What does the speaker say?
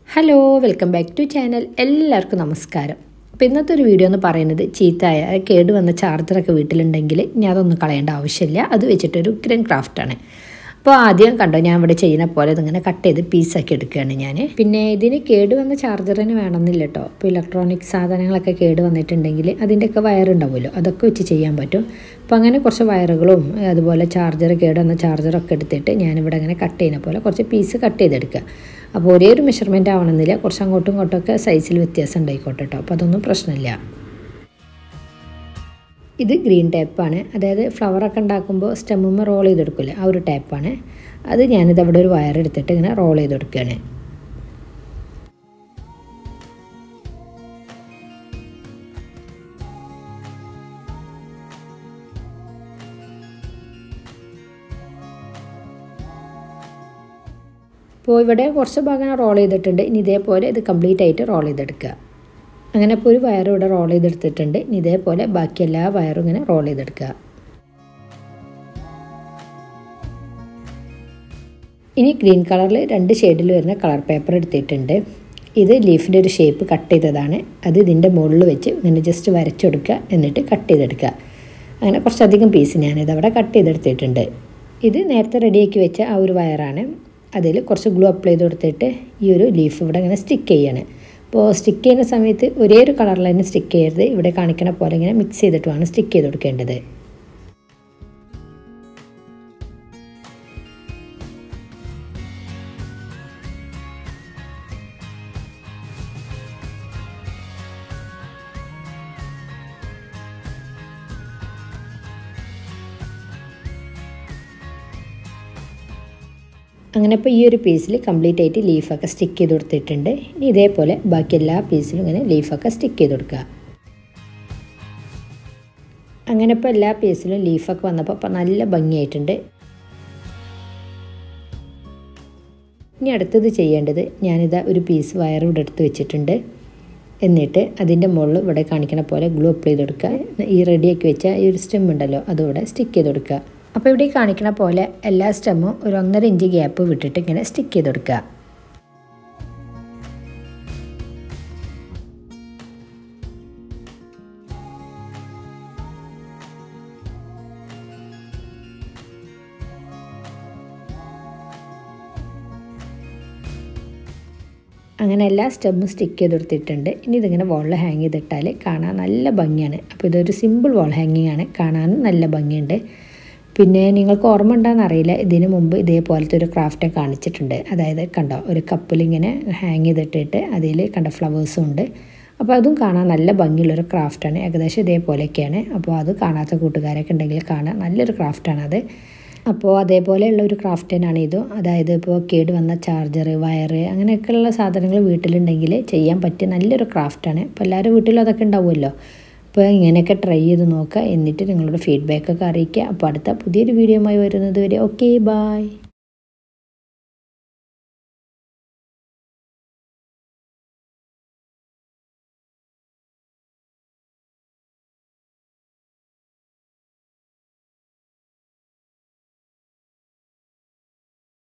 hello welcome back to channel എല്ലാവർക്കും നമസ്കാരം അപ്പോൾ ഇന്നത്തെ ഒരു വീഡിയോ എന്ന് പറയുന്നത് ചീത്തയായ കേട് വന്ന ചാർജറൊക്കെ വീട്ടിലുണ്ടെങ്കിൽ ഞാൻ അതൊന്നും കളയേണ്ട ആവശ്യമില്ല അത് വെച്ചിട്ടൊരു ഗ്രൻ ക്രാഫ്റ്റാണ് അപ്പോൾ ആദ്യം കണ്ടോ ഞാൻ ഇവിടെ ചെയ്യുന്ന പോലെ ഇതിങ്ങനെ കട്ട് ചെയ്ത് പീസാക്കി എടുക്കുകയാണ് ഞാൻ പിന്നെ ഇതിന് കേട് വന്ന ചാർജറിന് വേണമെന്നില്ല കേട്ടോ ഇപ്പോൾ ഇലക്ട്രോണിക് സാധനങ്ങളൊക്കെ കേട് വന്നിട്ടുണ്ടെങ്കിൽ അതിൻ്റെയൊക്കെ വയറുണ്ടാവുമല്ലോ അതൊക്കെ വെച്ച് ചെയ്യാൻ പറ്റും അപ്പോൾ അങ്ങനെ കുറച്ച് വയറുകളും അതുപോലെ ചാർജർ കേട് വന്ന ചാർജറൊക്കെ എടുത്തിട്ട് ഞാനിവിടെ അങ്ങനെ കട്ട് ചെയ്യുന്ന പോലെ കുറച്ച് പീസ് കട്ട് ചെയ്തെടുക്കുക അപ്പോൾ ഒരേ ഒരു മെഷർമെൻറ്റ് ആവണമെന്നില്ല കുറച്ച് അങ്ങോട്ടും ഇങ്ങോട്ടൊക്കെ സൈസിൽ വ്യത്യാസം ഉണ്ടായിക്കോട്ടെ കേട്ടോ അപ്പോൾ അതൊന്നും പ്രശ്നമില്ല ഇത് ഗ്രീൻ ടേപ്പാണ് അതായത് ഫ്ലവറൊക്കെ ഉണ്ടാക്കുമ്പോൾ സ്റ്റെമ്മുമ്മ റോൾ ചെയ്തെടുക്കില്ലേ ആ ഒരു ടേപ്പാണ് അത് ഞാനിത് അവിടെ ഒരു വയർ എടുത്തിട്ട് ഇങ്ങനെ റോൾ ചെയ്തെടുക്കുകയാണ് അപ്പോൾ ഇവിടെ കുറച്ച് ഭാഗം റോൾ ചെയ്തിട്ടുണ്ട് ഇനി ഇതേപോലെ ഇത് കംപ്ലീറ്റ് ആയിട്ട് റോൾ ചെയ്തെടുക്കുക അങ്ങനെ ഇപ്പോൾ ഒരു വയർ ഇവിടെ റോൾ ചെയ്തെടുത്തിട്ടുണ്ട് ഇനി ഇതേപോലെ ബാക്കി എല്ലാ വയറും ഇങ്ങനെ റോൾ ചെയ്തെടുക്കുക ഇനി ഗ്രീൻ കളറിൽ രണ്ട് ഷെയ്ഡിൽ വരുന്ന കളർ പേപ്പർ എടുത്തിട്ടുണ്ട് ഇത് ലീഫിൻ്റെ ഒരു ഷേപ്പ് കട്ട് ചെയ്തതാണ് അത് ഇതിൻ്റെ മുകളിൽ വെച്ച് ഇങ്ങനെ ജസ്റ്റ് വരച്ചെടുക്കുക എന്നിട്ട് കട്ട് ചെയ്തെടുക്കുക അങ്ങനെ കുറച്ചധികം പീസ് ഞാനിത് അവിടെ കട്ട് ചെയ്തെടുത്തിട്ടുണ്ട് ഇത് നേരത്തെ റെഡിയാക്കി വെച്ച ആ ഒരു വയറാണ് അതിൽ കുറച്ച് ഗ്ലൂ അപ്ലൈ ചെയ്ത് കൊടുത്തിട്ട് ഈ ഒരു ലീഫ് ഇവിടെ ഇങ്ങനെ സ്റ്റിക്ക് ചെയ്യാണ് അപ്പോൾ സ്റ്റിക്ക് ചെയ്യുന്ന സമയത്ത് ഒരേ ഒരു കളറിൽ തന്നെ സ്റ്റിക്ക് ചെയ്യരുത് ഇവിടെ കാണിക്കുന്ന പോലെ ഇങ്ങനെ മിക്സ് ചെയ്തിട്ട് വേണം സ്റ്റിക്ക് ചെയ്ത് കൊടുക്കേണ്ടത് അങ്ങനെ ഇപ്പോൾ ഈ ഒരു പീസിൽ കംപ്ലീറ്റ് ആയിട്ട് ലീഫൊക്കെ സ്റ്റിക്ക് ചെയ്ത് കൊടുത്തിട്ടുണ്ട് ഇനി ഇതേപോലെ ബാക്കി എല്ലാ പീസിലും ഇങ്ങനെ ലീഫൊക്കെ സ്റ്റിക്ക് ചെയ്ത് കൊടുക്കുക അങ്ങനെ ഇപ്പോൾ എല്ലാ പീസിലും ലീഫൊക്കെ വന്നപ്പോൾ അപ്പോൾ നല്ല ഭംഗിയായിട്ടുണ്ട് ഇനി അടുത്തത് ചെയ്യേണ്ടത് ഞാനിതാ ഒരു പീസ് വയർ ഇവിടെ എടുത്ത് വെച്ചിട്ടുണ്ട് എന്നിട്ട് അതിൻ്റെ മുകളിൽ ഇവിടെ കാണിക്കണ പോലെ ഗ്ലൂ അപ്ലൈ ചെയ്ത് കൊടുക്കുക ഈ റെഡിയാക്കി വെച്ച ഈ ഒരു സ്റ്റെം ഉണ്ടല്ലോ അതുകൂടെ സ്റ്റിക്ക് ചെയ്ത് കൊടുക്കുക അപ്പോൾ ഇവിടെ കാണിക്കുന്ന പോലെ എല്ലാ സ്റ്റെമ്മും ഒരു ഒന്നര ഇഞ്ച് ഗ്യാപ്പ് വിട്ടിട്ട് ഇങ്ങനെ സ്റ്റിക്ക് ചെയ്ത് കൊടുക്കുക അങ്ങനെ എല്ലാ സ്റ്റെമ്മും സ്റ്റിക്ക് ചെയ്ത് കൊടുത്തിട്ടുണ്ട് ഇനി ഇതിങ്ങനെ വോളിൽ ഹാങ് ചെയ്തിട്ടാൽ കാണാൻ നല്ല ഭംഗിയാണ് അപ്പോൾ ഇതൊരു സിമ്പിൾ വോൾ ഹാങ്ങിങ് ആണ് കാണാനും നല്ല ഭംഗിയുണ്ട് പിന്നെ നിങ്ങൾക്ക് ഓർമ്മ ഉണ്ടോയെന്ന് അറിയില്ല ഇതിനു മുമ്പ് ഇതേപോലത്തെ ഒരു ക്രാഫ്റ്റ് കാണിച്ചിട്ടുണ്ട് അതായത് കണ്ടോ ഒരു കപ്പിലിങ്ങനെ ഹാങ് ചെയ്തിട്ടിട്ട് അതിൽ കണ്ട ഫ്ലവേഴ്സും ഉണ്ട് അപ്പോൾ അതും കാണാൻ നല്ല ഭംഗിയുള്ളൊരു ക്രാഫ്റ്റാണ് ഏകദേശം ഇതേപോലെയൊക്കെയാണ് അപ്പോൾ അത് കാണാത്ത കൂട്ടുകാരൊക്കെ ഉണ്ടെങ്കിൽ കാണാൻ നല്ലൊരു ക്രാഫ്റ്റാണ് അത് അപ്പോൾ അതേപോലെയുള്ള ഒരു ക്രാഫ്റ്റ് തന്നെയാണ് ഇതും അതായത് ഇപ്പോൾ കേട് വന്ന ചാർജർ വയറ് അങ്ങനെയൊക്കെയുള്ള സാധനങ്ങൾ വീട്ടിലുണ്ടെങ്കിൽ ചെയ്യാൻ പറ്റിയ നല്ലൊരു ക്രാഫ്റ്റാണ് അപ്പോൾ എല്ലാവരും വീട്ടിലും അതൊക്കെ ഉണ്ടാവുമല്ലോ അപ്പോൾ ഇങ്ങനെയൊക്കെ ട്രൈ ചെയ്ത് നോക്കുക എന്നിട്ട് നിങ്ങളുടെ ഫീഡ്ബാക്കൊക്കെ അറിയിക്കുക അപ്പോൾ അടുത്ത പുതിയൊരു വീഡിയോയുമായി വരുന്നത് വരെ ഓക്കെ ബായ്